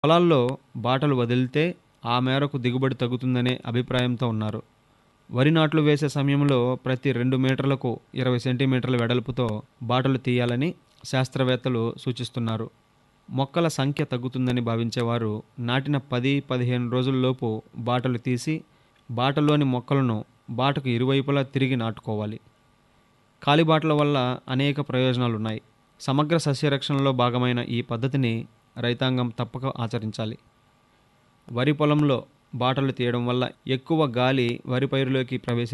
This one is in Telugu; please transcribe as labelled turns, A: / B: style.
A: పొలాల్లో బాటలు వదిలితే ఆ మేరకు దిగుబడి తగ్గుతుందనే అభిప్రాయంతో ఉన్నారు వరి నాట్లు వేసే సమయంలో ప్రతి రెండు మీటర్లకు ఇరవై సెంటీమీటర్ల వెడల్పుతో బాటలు తీయాలని శాస్త్రవేత్తలు సూచిస్తున్నారు మొక్కల సంఖ్య తగ్గుతుందని భావించేవారు నాటిన పది పదిహేను రోజుల్లోపు బాటలు తీసి బాటలోని మొక్కలను బాటకు ఇరువైపులా తిరిగి నాటుకోవాలి కాలిబాటల వల్ల అనేక ప్రయోజనాలు ఉన్నాయి సమగ్ర సస్యరక్షణలో భాగమైన ఈ పద్ధతిని రైతాంగం తప్పక ఆచరించాలి వరి పొలంలో బాటలు తీయడం వల్ల ఎక్కువ గాలి వరి పైరులోకి ప్రవేశించి